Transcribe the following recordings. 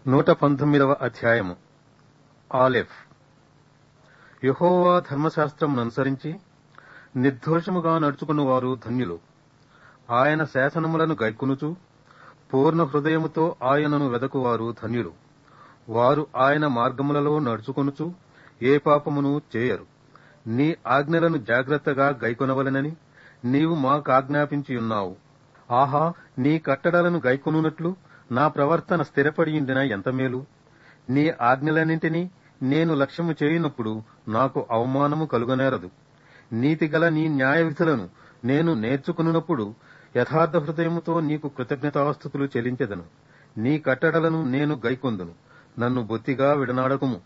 నూట పంతొమ్మిదవ అధ్యాయము ఆలెఫ్ యెహోవా ధర్మశాస్త్రమును అనుసరించి నిర్దోషముగా నడుచుకున్న వారు ధన్యులు ఆయన శాసనములను గైకొనుచు పూర్ణ హృదయముతో ఆయనను వెదకువారు ధన్యులు వారు ఆయన మార్గములలో నడుచుకొనుచు ఏ పాపమును చేయరు నీ ఆజ్ఞలను జాగ్రత్తగా గైకొనవలెనని నీవు మాకాజ్ఞాపించి ఉన్నావు ఆహా నీ కట్టడలను గైకొనున్నట్లు నా ప్రవర్తన స్థిరపడియుండిన ఎంత మేలు నీ ఆజ్ఞలన్నింటినీ నేను లక్ష్యము చేయునప్పుడు నాకు అవమానము కలుగనేరదు నీతిగల నీ న్యాయ విధులను నేను నేర్చుకున్నప్పుడు యథార్థ హృదయముతో నీకు కృతజ్ఞతాస్థుతులు చెల్లించెదను నీ కట్టడలను నేను గైకొందును నన్ను బొత్తిగా విడనాడకుము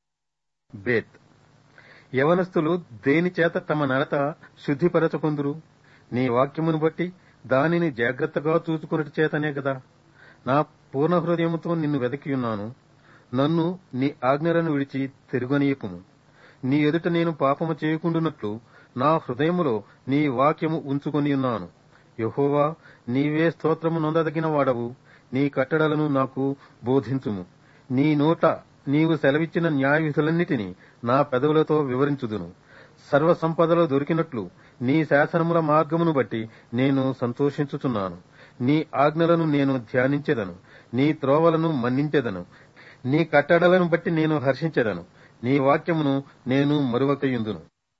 బేత్ యవనస్తులు దేని చేత తమ నడత శుద్ధిపరచుకొందురు నీ వాక్యమును బట్టి దానిని జాగ్రత్తగా చూచుకున్నటి చేతనే గదా నా పూర్ణ హృదయముతో నిన్ను వెదకియున్నాను నన్ను నీ ఆజ్ఞలను విడిచి తిరుగనీయకుము నీ ఎదుట నేను పాపము చేయకుండునట్లు నా హృదయములో నీ వాక్యము ఉంచుకొని ఉన్నాను యహోవా నీవే స్తోత్రము నొందదగిన వాడవు నీ కట్టడలను నాకు బోధించుము నీ నోట నీవు సెలవిచ్చిన న్యాయ విధులన్నిటినీ నా పెదవులతో వివరించుదును సర్వ సంపదలో దొరికినట్లు నీ శాసనముల మార్గమును బట్టి నేను సంతోషించుచున్నాను నీ ఆజ్ఞలను నేను ధ్యానించెదను నీ త్రోవలను మన్నించెదను నీ కట్టడలను బట్టి నేను హర్షించెదను నీ వాక్యమును నేను మరువకయుందును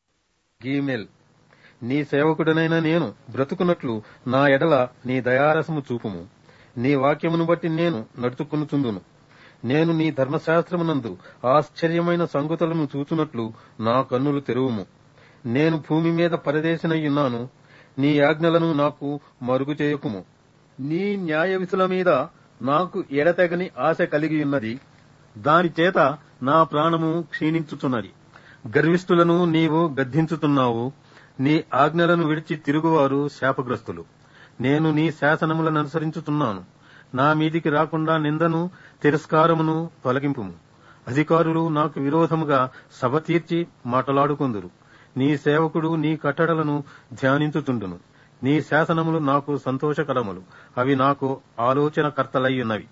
గీమెల్ నీ సేవకుడనైన నేను బ్రతుకున్నట్లు నా ఎడల నీ దయారసము చూపుము నీ వాక్యమును బట్టి నేను నడుచుకునుచుందును నేను నీ ధర్మశాస్త్రమునందు ఆశ్చర్యమైన సంగతులను చూచున్నట్లు నా కన్నులు తెరువుము నేను భూమి మీద పరదేశనయ్యున్నాను నీ ఆజ్ఞలను నాకు మరుగు చేయకుము నీ న్యాయ విధుల మీద నాకు ఎడతెగని ఆశ కలిగి ఉన్నది దాని చేత నా ప్రాణము క్షీణించుచున్నది గర్విష్ఠులను నీవు గద్దించుతున్నావు నీ ఆజ్ఞలను విడిచి తిరుగువారు శాపగ్రస్తులు నేను నీ శాసనములను అనుసరించుతున్నాను నా మీదికి రాకుండా నిందను తిరస్కారమును తొలగింపుము అధికారులు నాకు విరోధముగా సభ తీర్చి మాటలాడుకుందురు నీ సేవకుడు నీ కట్టడలను ధ్యానించుతుండును నీ శాసనములు నాకు సంతోషకరములు అవి నాకు ఆలోచనకర్తలయ్యున్నవి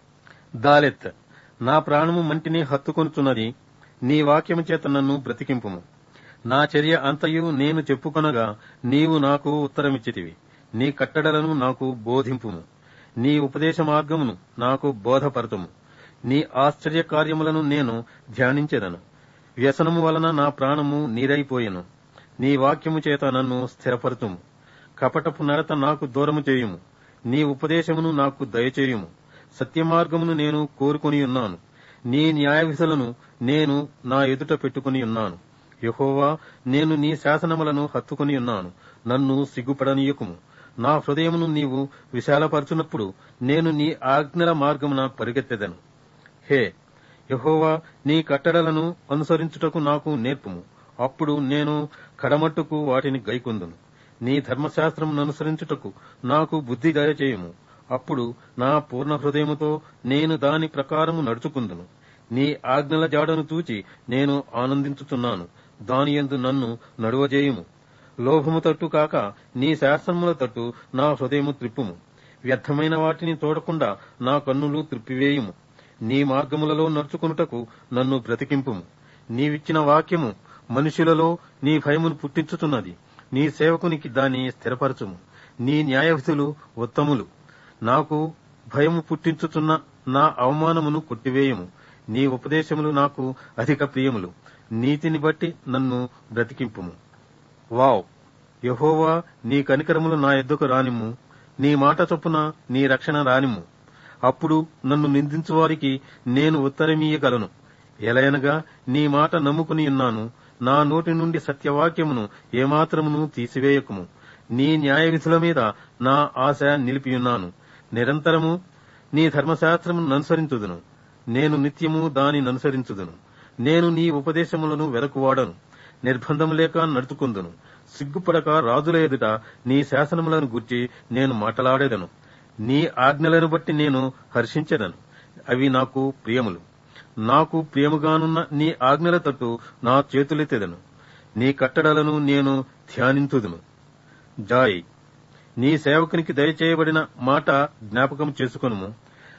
దాలెత్ నా ప్రాణము మంటిని హత్తుకొనుచున్నది నీ వాక్యము చేత నన్ను బ్రతికింపుము నా చర్య అంతయు నేను చెప్పుకొనగా నీవు నాకు ఉత్తరమిచ్చితివి నీ కట్టడలను నాకు బోధింపుము నీ ఉపదేశ మార్గమును నాకు బోధపరతుము నీ ఆశ్చర్య కార్యములను నేను ధ్యానించెదను వ్యసనము వలన నా ప్రాణము నీరైపోయెను నీ వాక్యము చేత నన్ను స్థిరపరచుము కపటపు నడత నాకు దూరము చేయుము నీ ఉపదేశమును నాకు దయచేయుము సత్యమార్గమును నేను కోరుకొని ఉన్నాను నీ న్యాయ విధులను నేను నా ఎదుట పెట్టుకుని ఉన్నాను యహోవా నేను నీ శాసనములను హత్తుకుని ఉన్నాను నన్ను సిగ్గుపడనీయకుము నా హృదయమును నీవు విశాలపరచునప్పుడు నేను నీ ఆజ్ఞల మార్గమున పరిగెత్తెదను హే యహోవా నీ కట్టడలను అనుసరించుటకు నాకు నేర్పుము అప్పుడు నేను కడమట్టుకు వాటిని గైకొందును నీ ధర్మశాస్త్రమును అనుసరించుటకు నాకు బుద్ధి దయచేయము అప్పుడు నా పూర్ణ హృదయముతో నేను దాని ప్రకారము నడుచుకుందును నీ ఆజ్ఞల జాడను చూచి నేను ఆనందించుతున్నాను దాని యందు నన్ను నడువజేయుము లోభము తట్టు కాక నీ శాస్త్రముల తట్టు నా హృదయము త్రిప్పుము వ్యర్థమైన వాటిని చూడకుండా నా కన్నులు త్రిప్పివేయుము నీ మార్గములలో నడుచుకునుటకు నన్ను బ్రతికింపుము నీవిచ్చిన వాక్యము మనుషులలో నీ భయమును పుట్టించుతున్నది నీ సేవకునికి దాన్ని స్థిరపరచుము నీ న్యాయ విధులు ఉత్తములు నాకు భయము పుట్టించుతున్న నా అవమానమును కొట్టివేయము నీ ఉపదేశములు నాకు అధిక ప్రియములు నీతిని బట్టి నన్ను బ్రతికింపుము వావ్ యహోవా నీ కనికరములు నా ఎద్దుకు రానిమ్ము నీ మాట చొప్పున నీ రక్షణ రానిమ్ము అప్పుడు నన్ను నిందించు వారికి నేను ఉత్తరమీయగలను ఎలయనగా నీ మాట నమ్ముకుని ఉన్నాను నా నోటి నుండి సత్యవాక్యమును ఏమాత్రమును తీసివేయకుము నీ న్యాయ విధుల మీద నా ఆశ నిలిపియున్నాను నిరంతరము నీ ధర్మశాస్త్రమును అనుసరించుదును నేను నిత్యము దానిని అనుసరించుదును నేను నీ ఉపదేశములను వెదకువాడను నిర్బంధము లేక నడుచుకుందును సిగ్గుపడక రాజుల ఎదుట నీ శాసనములను గుర్చి నేను మాట్లాడేదను నీ ఆజ్ఞలను బట్టి నేను హర్షించెదను అవి నాకు ప్రియములు నాకు ప్రియముగానున్న నీ ఆజ్ఞల తట్టు నా చేతులెత్తెదను నీ కట్టడలను నేను ధ్యానించుదును జాయ్ నీ సేవకునికి దయచేయబడిన మాట జ్ఞాపకం చేసుకొనుము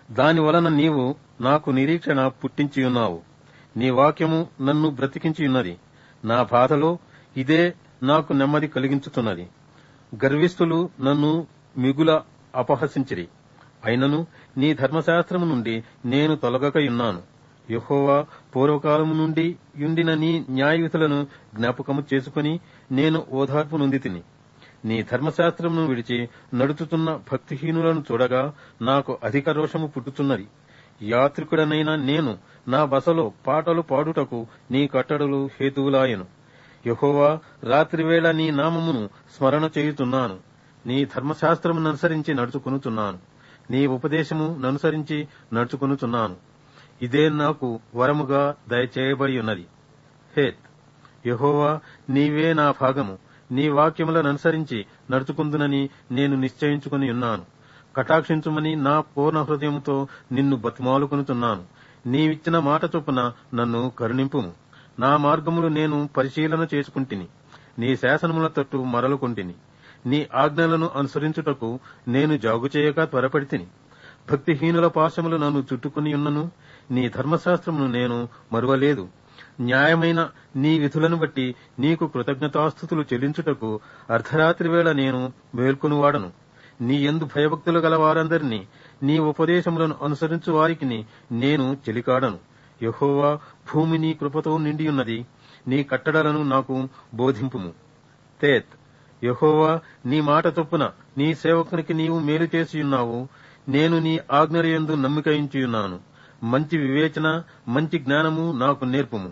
దాని వలన నీవు నాకు నిరీక్షణ పుట్టించియున్నావు నీ వాక్యము నన్ను బ్రతికించియున్నది నా బాధలో ఇదే నాకు నెమ్మది కలిగించుతున్నది గర్విష్ఠులు నన్ను మిగుల అపహసించిరి అయినను నీ ధర్మశాస్త్రము నుండి నేను తొలగకయున్నాను యెహోవా పూర్వకాలము నుండి యుండిన నీ న్యాయవిధులను జ్ఞాపకము చేసుకుని నేను ఓదార్పు నొంది తిని నీ ధర్మశాస్త్రమును విడిచి నడుచుతున్న భక్తిహీనులను చూడగా నాకు అధిక రోషము పుట్టుతున్నది యాత్రికుడనైన నేను నా బసలో పాటలు పాడుటకు నీ కట్టడలు హేతువులాయను యహోవా రాత్రివేళ నీ నామమును స్మరణ చేయుతున్నాను నీ ధర్మశాస్త్రమును అనుసరించి నడుచుకొనుచున్నాను నీ ఉపదేశము ననుసరించి నడుచుకొనుచున్నాను ఇదే నాకు వరముగా దయచేయబడి ఉన్నది హేత్ యహోవా నీవే నా భాగము నీ వాక్యములను అనుసరించి నడుచుకుందునని నేను నిశ్చయించుకుని ఉన్నాను కటాక్షించుమని నా పూర్ణ హృదయముతో నిన్ను బతిమాలుకొనుతున్నాను నీవిచ్చిన మాట చొప్పున నన్ను కరుణింపుము నా మార్గములు నేను పరిశీలన చేసుకుంటుని నీ శాసనముల తట్టు మరలుకొంటిని నీ ఆజ్ఞలను అనుసరించుటకు నేను జాగు చేయక త్వరపడితిని భక్తిహీనుల పాశములు నన్ను చుట్టుకుని ఉన్నను నీ ధర్మశాస్త్రమును నేను మరువలేదు న్యాయమైన నీ విధులను బట్టి నీకు కృతజ్ఞతాస్థుతులు చెల్లించుటకు అర్ధరాత్రి వేళ నేను మేల్కొనువాడను నీ ఎందు భయభక్తులు గల వారందరినీ నీ ఉపదేశములను అనుసరించు వారికి నేను చెలికాడను యహోవా భూమి నీ కృపతో నిండియున్నది నీ కట్టడలను నాకు బోధింపుము తేత్ యహోవా నీ మాట చొప్పున నీ సేవకునికి నీవు మేలు చేసియున్నావు నేను నీ ఆజ్ఞరయందు నమ్మికయించియున్నాను మంచి వివేచన మంచి జ్ఞానము నాకు నేర్పుము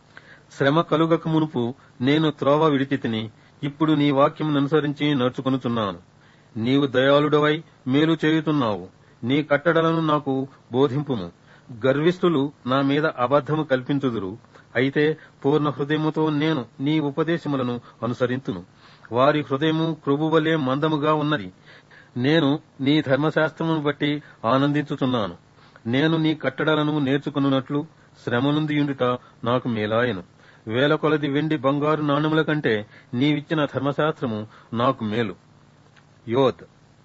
శ్రమ కలుగక మునుపు నేను త్రోవ విడిచితిని ఇప్పుడు నీ వాక్యం అనుసరించి నడుచుకొనుచున్నాను నీవు దయాళుడవై మేలు చేయుతున్నావు నీ కట్టడలను నాకు బోధింపుము గర్విష్ఠులు నా మీద అబద్ధము కల్పించుదురు అయితే పూర్ణ హృదయముతో నేను నీ ఉపదేశములను అనుసరింతును వారి హృదయము క్రొబువలే మందముగా ఉన్నది నేను నీ ధర్మశాస్త్రమును బట్టి ఆనందించుచున్నాను నేను నీ కట్టడలను నేర్చుకున్నట్లు శ్రమనుందియుండుట నాకు మేలాయను వేల కొలది వెండి బంగారు నాణముల కంటే నీవిచ్చిన ధర్మశాస్త్రము నాకు మేలు యోత్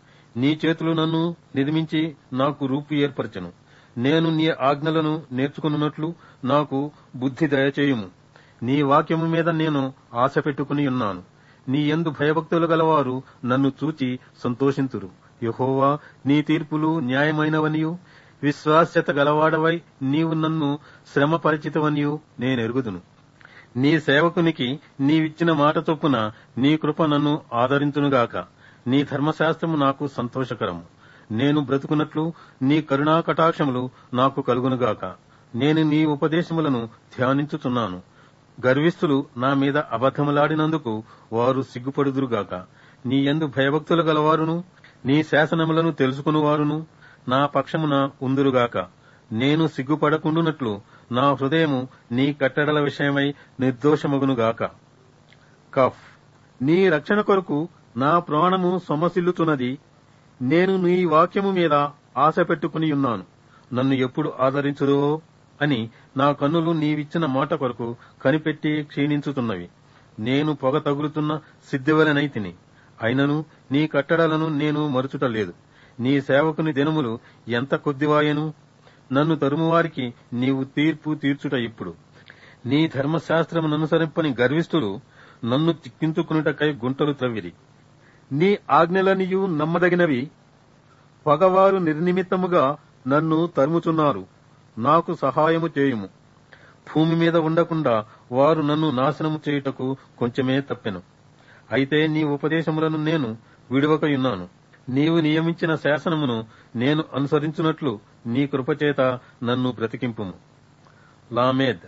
నీ చేతులు నన్ను నిర్మించి నాకు రూపు ఏర్పరచను నేను నీ ఆజ్ఞలను నేర్చుకున్నట్లు నాకు బుద్ధి దయచేయుము నీ వాక్యము మీద నేను ఆశ పెట్టుకుని ఉన్నాను నీ ఎందు భయభక్తులు గలవారు నన్ను చూచి సంతోషింతురు యహోవా నీ తీర్పులు న్యాయమైనవనియు విశ్వాస్యత గలవాడవై నీవు నన్ను శ్రమపరిచితవనియు నేనెరుగుదును నీ సేవకునికి నీవిచ్చిన మాట చొప్పున నీ కృప నన్ను ఆదరించునుగాక నీ ధర్మశాస్త్రము నాకు సంతోషకరము నేను బ్రతుకున్నట్లు నీ కరుణా కటాక్షములు నాకు కలుగునుగాక నేను నీ ఉపదేశములను ధ్యానించుచున్నాను గర్విష్ఠులు నా మీద అబద్ధములాడినందుకు వారు సిగ్గుపడుదురుగాక నీ యందు భయభక్తులు గలవారును నీ శాసనములను తెలుసుకునివారును నా పక్షమున ఉందురుగాక నేను సిగ్గుపడకుండునట్లు నా హృదయము నీ కట్టడల విషయమై నిర్దోషమగునుగాక కఫ్ నీ రక్షణ కొరకు నా ప్రాణము సొమసిల్లుతున్నది నేను నీ వాక్యము మీద ఆశ పెట్టుకుని ఉన్నాను నన్ను ఎప్పుడు ఆదరించుదో అని నా కన్నులు నీవిచ్చిన మాట కొరకు కనిపెట్టి క్షీణించుతున్నవి నేను పొగ తగులుతున్న సిద్ధివలనైతిని అయినను నీ కట్టడలను నేను మరుచుటలేదు నీ సేవకుని దినములు ఎంత కొద్దివాయను నన్ను తరుమువారికి నీవు తీర్పు తీర్చుట ఇప్పుడు నీ ధర్మశాస్త్రముననుసరింపని గర్విష్ఠులు నన్ను చిక్కించుకునుటకై గుంటలు త్రవ్విరి నీ ఆజ్ఞలనియు నమ్మదగినవి పగవారు నిర్నిమిత్తముగా నన్ను తరుముచున్నారు నాకు సహాయము చేయుము భూమి మీద ఉండకుండా వారు నన్ను నాశనము చేయుటకు కొంచెమే తప్పెను అయితే నీ ఉపదేశములను నేను విడువకయున్నాను నీవు నియమించిన శాసనమును నేను అనుసరించున్నట్లు నీ కృపచేత నన్ను బ్రతికింపుము లామేద్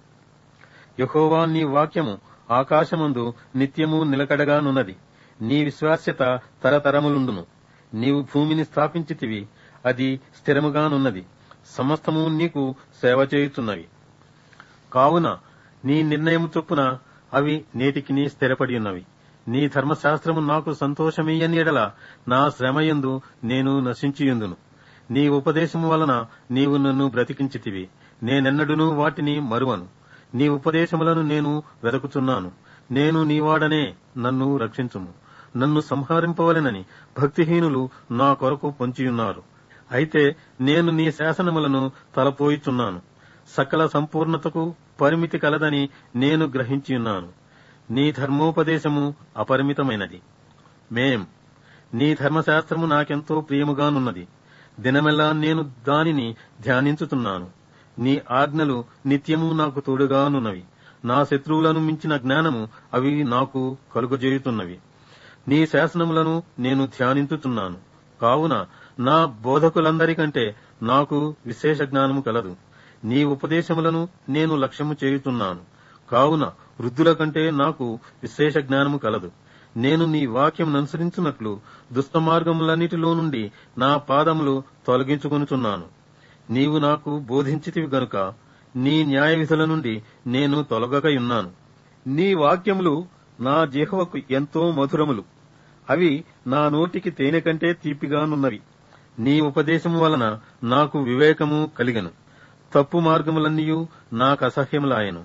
యహోవా నీ వాక్యము ఆకాశమందు నిత్యము నిలకడగానున్నది నీ విశ్వాస్యత తరతరములుండును నీవు భూమిని స్థాపించితివి అది స్థిరముగానున్నది సమస్తము నీకు సేవ చేయుచున్నవి కావున నీ నిర్ణయము చొప్పున అవి నేటికి స్థిరపడి ఉన్నవి నీ ధర్మశాస్త్రము నాకు సంతోషమీయని ఎడల నా శ్రమయందు నేను నశించియుందును నీ ఉపదేశము వలన నీవు నన్ను బ్రతికించితివి నేనెన్నడునూ వాటిని మరువను నీ ఉపదేశములను నేను వెదకుచున్నాను నేను నీవాడనే నన్ను రక్షించుము నన్ను సంహరింపవలెనని భక్తిహీనులు నా కొరకు పొంచియున్నారు అయితే నేను నీ శాసనములను తలపోయిచున్నాను సకల సంపూర్ణతకు పరిమితి కలదని నేను గ్రహించి ఉన్నాను నీ ధర్మోపదేశము అపరిమితమైనది మేం నీ ధర్మశాస్త్రము నాకెంతో ప్రియముగానున్నది దినమెల్లా నేను దానిని ధ్యానించుతున్నాను నీ ఆజ్ఞలు నిత్యము నాకు తోడుగానున్నవి నా శత్రువులను మించిన జ్ఞానము అవి నాకు కలుగజేయుతున్నవి నీ శాసనములను నేను ధ్యానించుతున్నాను కావున నా బోధకులందరికంటే నాకు విశేష జ్ఞానము కలదు నీ ఉపదేశములను నేను లక్ష్యము చేయుతున్నాను కావున వృద్ధుల కంటే నాకు విశేష జ్ఞానము కలదు నేను నీ వాక్యం అనుసరించున్నట్లు దుష్ట మార్గములన్నిటిలో నుండి నా పాదములు తొలగించుకొనుచున్నాను నీవు నాకు బోధించితివి గనుక నీ న్యాయ విధుల నుండి నేను తొలగకయున్నాను నీ వాక్యములు నా జిహ్వకు ఎంతో మధురములు అవి నా నోటికి తేనె కంటే తీపిగానున్నవి నీ ఉపదేశము వలన నాకు వివేకము కలిగను తప్పు మార్గములన్నీయు నాకు అసహ్యములాయను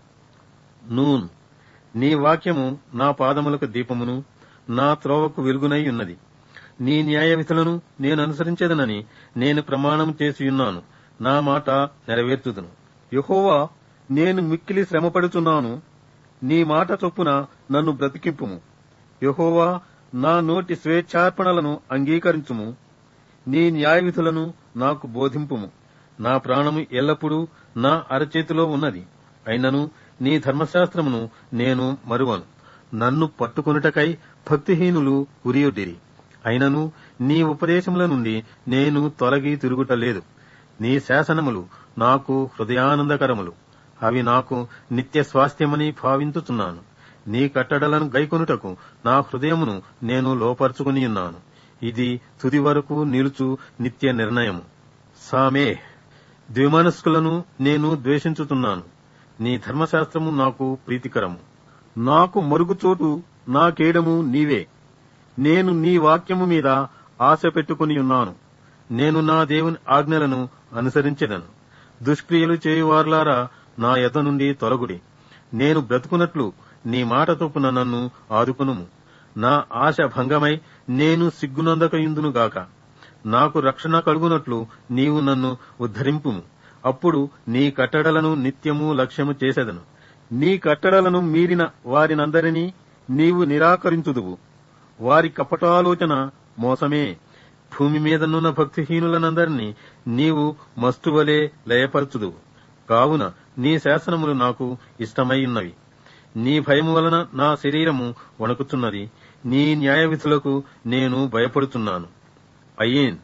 నూన్ నీ వాక్యము నా పాదములకు దీపమును నా త్రోవకు వెలుగునై ఉన్నది నీ న్యాయ విధులను నేను అనుసరించేదనని నేను ప్రమాణం చేసి ఉన్నాను నా మాట నెరవేర్చుదును యహోవా నేను మిక్కిలి శ్రమపడుచున్నాను నీ మాట చొప్పున నన్ను బ్రతికింపుము యహోవా నా నోటి స్వేచ్ఛార్పణలను అంగీకరించుము నీ న్యాయ విధులను నాకు బోధింపుము నా ప్రాణము ఎల్లప్పుడూ నా అరచేతిలో ఉన్నది అయినను నీ ధర్మశాస్త్రమును నేను మరువను నన్ను పట్టుకొనుటకై భక్తిహీనులు ఉరియుడిరి అయినను నీ ఉపదేశముల నుండి నేను తొలగి తిరుగుటలేదు నీ శాసనములు నాకు హృదయానందకరములు అవి నాకు నిత్య స్వాస్థ్యమని భావించుచున్నాను నీ కట్టడలను గైకొనుటకు నా హృదయమును నేను లోపరుచుకుని ఉన్నాను ఇది తుది వరకు నిలుచు నిత్య నిర్ణయము సామే ద్విమనస్కులను నేను ద్వేషించుతున్నాను నీ ధర్మశాస్త్రము నాకు ప్రీతికరము నాకు మరుగుచోటు నా కేడము నీవే నేను నీ వాక్యము మీద ఆశ పెట్టుకుని ఉన్నాను నేను నా దేవుని ఆజ్ఞలను అనుసరించెదను దుష్క్రియలు చేయువార్లారా నా ఎద నుండి తొలగుడి నేను బ్రతుకున్నట్లు నీ మాట చొప్పున నన్ను ఆదుకునుము నా ఆశ భంగమై నేను సిగ్గునందకయుందునుగాక నాకు రక్షణ కలుగునట్లు నీవు నన్ను ఉద్ధరింపుము అప్పుడు నీ కట్టడలను నిత్యము లక్ష్యము చేసేదను నీ కట్టడలను మీరిన వారినందరినీ నీవు నిరాకరించుదువు వారి కపటాలోచన మోసమే భూమి మీదనున్న భక్తిహీనులనందరినీ నీవు మస్తువలే లయపరచుదువు కావున నీ శాసనములు నాకు ఇష్టమైయున్నవి నీ భయము వలన నా శరీరము వణుకుతున్నది నీ న్యాయ విధులకు నేను భయపడుతున్నాను అయ్యేన్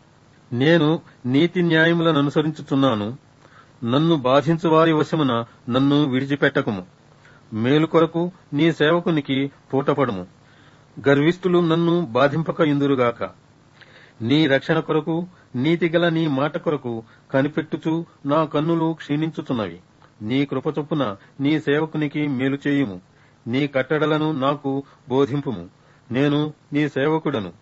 నేను నీతి న్యాయములను అనుసరించుతున్నాను నన్ను బాధించు వారి వశమున నన్ను విడిచిపెట్టకుము మేలు కొరకు నీ సేవకునికి పూటపడుము గర్విష్ఠులు నన్ను బాధింపక ఇందురుగాక నీ రక్షణ కొరకు నీతిగల నీ మాట కొరకు కనిపెట్టుచు నా కన్నులు క్షీణించుచున్నవి నీ కృప చొప్పున నీ సేవకునికి మేలు చేయుము నీ కట్టడలను నాకు బోధింపుము నేను నీ సేవకుడను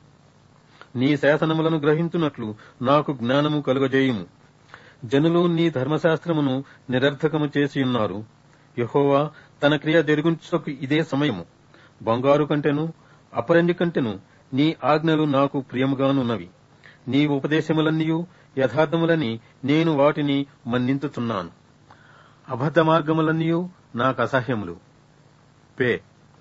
నీ శాసనములను గ్రహించున్నట్లు నాకు జ్ఞానము కలుగజేయుము జనులు నీ ధర్మశాస్త్రమును నిరర్థకము చేసి ఉన్నారు యహోవా తన క్రియ జరుగుంచుటకు ఇదే సమయము బంగారు కంటెను అపరంజి కంటెను నీ ఆజ్ఞలు నాకు ప్రియముగానున్నవి నీ ఉపదేశములన్నీయు యథార్థములని నేను వాటిని మన్నించుతున్నాను అబద్ధ మార్గములన్నీయు నాకు అసహ్యములు పే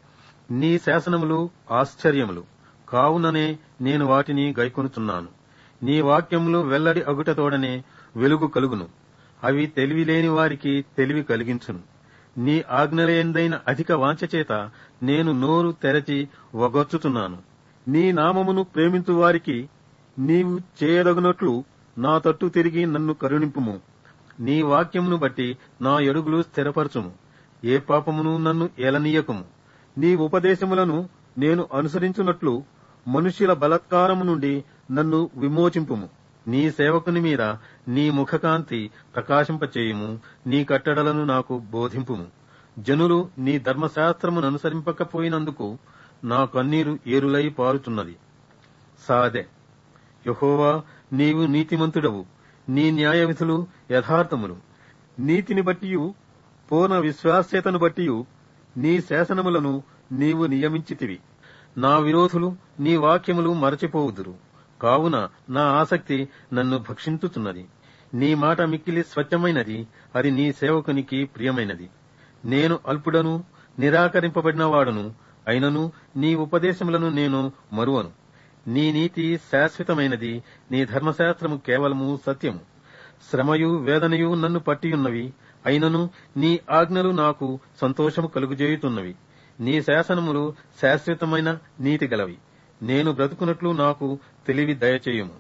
నీ శాసనములు ఆశ్చర్యములు కావుననే నేను వాటిని గైకొనుచున్నాను నీ వాక్యములు వెల్లడి అగుటతోడనే వెలుగు కలుగును అవి తెలివిలేని వారికి తెలివి కలిగించును నీ ఆజ్ఞలేందైన అధిక వాంఛ చేత నేను నోరు తెరచి వగొచ్చుతున్నాను నీ నామమును ప్రేమించు వారికి నీవు చేయదగినట్లు నా తట్టు తిరిగి నన్ను కరుణింపుము నీ వాక్యమును బట్టి నా ఎడుగులు స్థిరపరచుము ఏ పాపమును నన్ను ఏలనీయకుము నీ ఉపదేశములను నేను అనుసరించున్నట్లు మనుష్యుల బలత్కారము నుండి నన్ను విమోచింపుము నీ సేవకుని మీద నీ ముఖకాంతి ప్రకాశింపచేయుము నీ కట్టడలను నాకు బోధింపుము జనులు నీ ధర్మశాస్త్రమును అనుసరింపకపోయినందుకు నా కన్నీరు ఏరులై పారుచున్నది సాదే యహోవా నీవు నీతిమంతుడవు నీ న్యాయ విధులు యథార్థములు నీతిని బట్టియు పూర్ణ విశ్వాస్యతను బట్టియు నీ శాసనములను నీవు నియమించితివి నా విరోధులు నీ వాక్యములు మరచిపోవుదురు కావున నా ఆసక్తి నన్ను భక్షించుతున్నది నీ మాట మిక్కిలి స్వచ్ఛమైనది అది నీ సేవకునికి ప్రియమైనది నేను అల్పుడను నిరాకరింపబడిన వాడును అయినను నీ ఉపదేశములను నేను మరువను నీ నీతి శాశ్వతమైనది నీ ధర్మశాస్త్రము కేవలము సత్యము శ్రమయు వేదనయు నన్ను పట్టియున్నవి అయినను నీ ఆజ్ఞలు నాకు సంతోషము కలుగుజేయుతున్నవి నీ శాసనములు శాశ్వతమైన నీతి గలవి నేను బ్రతుకున్నట్లు నాకు తెలివి దయచేయుము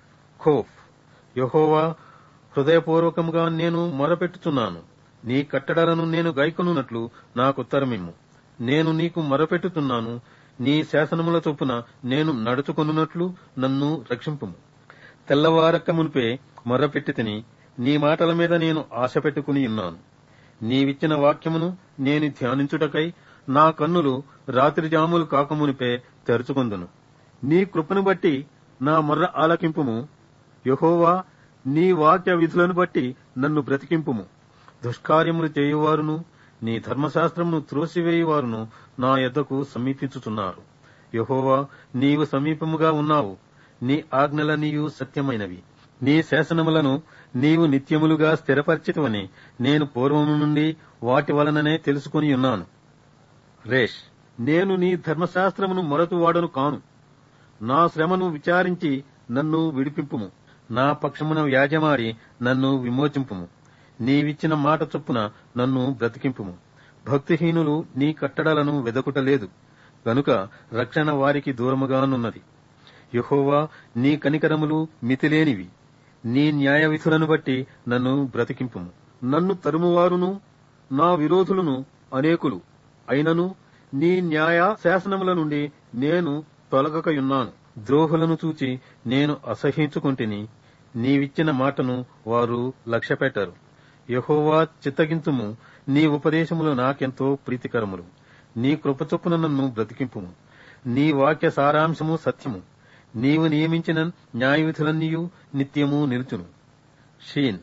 ఖోఫ్ యహోవా హృదయపూర్వకముగా నేను మొరపెట్టుచున్నాను నీ కట్టడలను నేను గైకొనున్నట్లు నాకు ఉత్తరమిమ్ము నేను నీకు మొరపెట్టుతున్నాను నీ శాసనముల చొప్పున నేను నడుచుకొనున్నట్లు నన్ను రక్షింపుము తెల్లవారక్క మునిపే మొర్రపెట్టి తిని నీ మాటల మీద నేను ఆశ పెట్టుకుని ఉన్నాను నీవిచ్చిన వాక్యమును నేను ధ్యానించుటకై నా కన్నులు రాత్రి జాములు కాకమునిపే తెరుచుకుందును నీ కృపను బట్టి నా మొర్ర ఆలకింపుము యహోవా నీ వాక్య విధులను బట్టి నన్ను బ్రతికింపుము దుష్కార్యములు చేయువారును నీ ధర్మశాస్త్రమును త్రోసివేయువారును నా యొద్దకు సమీపించుచున్నారు యహోవా నీవు సమీపముగా ఉన్నావు నీ ఆజ్ఞలనీయు సత్యమైనవి నీ శాసనములను నీవు నిత్యములుగా స్థిరపరిచితవని నేను పూర్వము నుండి వాటి వలననే తెలుసుకుని ఉన్నాను రేష్ నేను నీ ధర్మశాస్త్రమును మొరతువాడను కాను నా శ్రమను విచారించి నన్ను విడిపింపుము నా పక్షమున వ్యాజమాడి నన్ను విమోచింపుము నీవిచ్చిన మాట చొప్పున నన్ను బ్రతికింపుము భక్తిహీనులు నీ కట్టడలను వెదకుటలేదు గనుక రక్షణ వారికి దూరముగానున్నది యహోవా నీ కనికరములు మితిలేనివి నీ న్యాయ విధులను బట్టి నన్ను బ్రతికింపుము నన్ను తరుమువారును నా విరోధులను అనేకులు అయినను నీ న్యాయ శాసనముల నుండి నేను తొలగకయున్నాను ద్రోహులను చూచి నేను అసహించుకుంటుని నీవిచ్చిన మాటను వారు లక్ష్యపెట్టరు యహోవా చిత్తగింతుము నీ ఉపదేశములు నాకెంతో ప్రీతికరములు నీ కృపచొప్పున నన్ను బ్రతికింపుము నీ వాక్య సారాంశము సత్యము నీవు నియమించిన న్యాయవిధులన్నీయు నిత్యము నిలుచును షీన్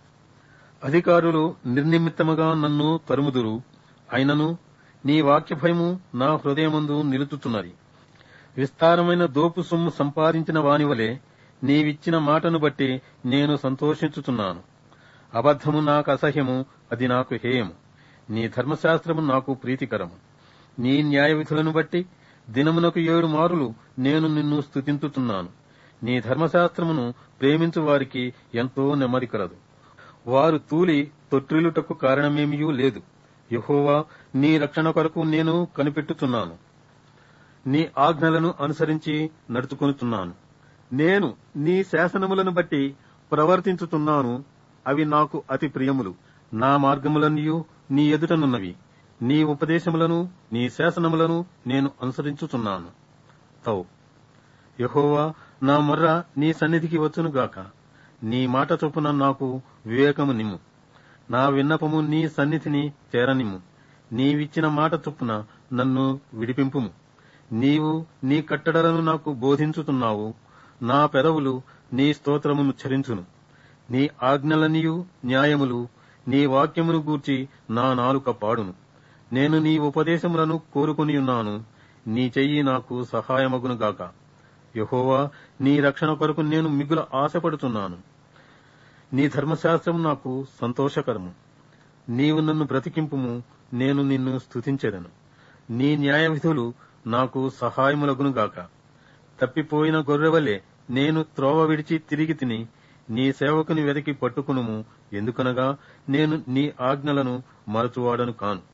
అధికారులు నిర్నిమిత్తముగా నన్ను తరుముదురు అయినను నీ వాక్య భయము నా హృదయమందు నిలుచుతున్నది విస్తారమైన దోపు సొమ్ము సంపాదించిన వానివలే నీవిచ్చిన మాటను బట్టి నేను సంతోషించుచున్నాను అబద్ధము నాకు అసహ్యము అది నాకు హేయము నీ ధర్మశాస్త్రము నాకు ప్రీతికరము నీ న్యాయ విధులను బట్టి దినమునకు ఏడు మారులు నేను నిన్ను స్తుతించుతున్నాను నీ ధర్మశాస్త్రమును ప్రేమించు వారికి ఎంతో నెమ్మది కలదు వారు తూలి తొట్టిల్లుటకు కారణమేమియూ లేదు యహోవా నీ రక్షణ కొరకు నేను కనిపెట్టుచున్నాను నీ ఆజ్ఞలను అనుసరించి నడుచుకొనుచున్నాను నేను నీ శాసనములను బట్టి ప్రవర్తించుతున్నాను అవి నాకు అతి ప్రియములు నా మార్గములన్నీయు నీ ఎదుటనున్నవి నీ ఉపదేశములను నీ శాసనములను నేను అనుసరించుచున్నాను తౌ యహోవా నా మొర్ర నీ సన్నిధికి వచ్చునుగాక నీ మాట చొప్పున నాకు వివేకము నిమ్ము నా విన్నపము నీ సన్నిధిని చేరనిమ్ము నీవిచ్చిన మాట చొప్పున నన్ను విడిపింపుము నీవు నీ కట్టడలను నాకు బోధించుతున్నావు నా పెదవులు నీ స్తోత్రమును చరించును నీ ఆజ్ఞలనియు న్యాయములు నీ వాక్యమును గూర్చి నా నాలుక పాడును నేను నీ ఉపదేశములను కోరుకుని ఉన్నాను నీ చెయ్యి నాకు సహాయమగునుగాక యహోవా నీ రక్షణ కొరకు నేను మిగుల ఆశపడుతున్నాను నీ ధర్మశాస్త్రం నాకు సంతోషకరము నీవు నన్ను బ్రతికింపుము నేను నిన్ను స్తుతించెదను నీ న్యాయ విధులు నాకు సహాయములగునుగాక తప్పిపోయిన గొర్రెవలే నేను త్రోవ విడిచి తిరిగి తిని నీ సేవకుని వెతికి పట్టుకునుము ఎందుకనగా నేను నీ ఆజ్ఞలను మరచువాడను కాను